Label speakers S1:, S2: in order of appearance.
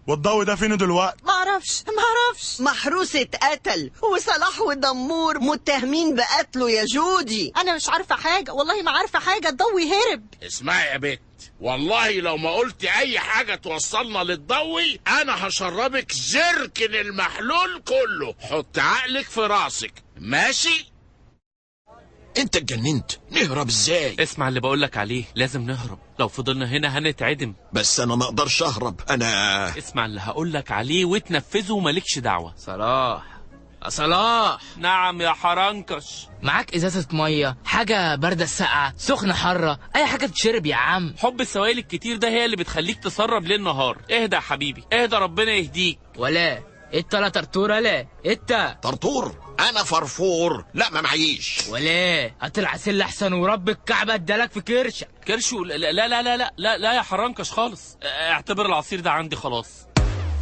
S1: والضوء ده فين دلوقتي
S2: معرفش معرفش
S3: محروس اتقتل وصلاح ودمور متهمين بقتله يا جودي
S2: انا مش عارفه حاجه والله ما عارفه حاجه الضوي هرب
S4: اسمعي يا بت والله لو ما قلت اي حاجة توصلنا للضوي انا هشربك زركن المحلول كله حط عقلك في راسك ماشي
S5: انت اتجننت نهرب ازاي
S6: اسمع اللي بقولك عليه لازم نهرب لو فضلنا هنا هنتعدم
S5: بس انا ما اقدرش اهرب انا
S6: اسمع اللي هقولك عليه وتنفذه ومالكش دعوة
S7: صلاح يا صلاح
S6: نعم يا حرنكش
S7: معاك ازازه ميه حاجه بارده ساقعه سخنه حاره اي حاجه تشرب يا عم
S6: حب السوائل الكتير ده هي اللي بتخليك تسرب ليل نهار اهدى يا حبيبي اهدى ربنا يهديك
S7: ولا انت لا طرطوره لا انت
S5: طرطور انا فرفور لا ما معيش
S7: ولا هات العسل احسن ورب الكعبه ادالك في كرشك
S6: كرشو لا لا لا لا لا لا, لا يا حرنكش خالص اه، اعتبر العصير ده عندي خلاص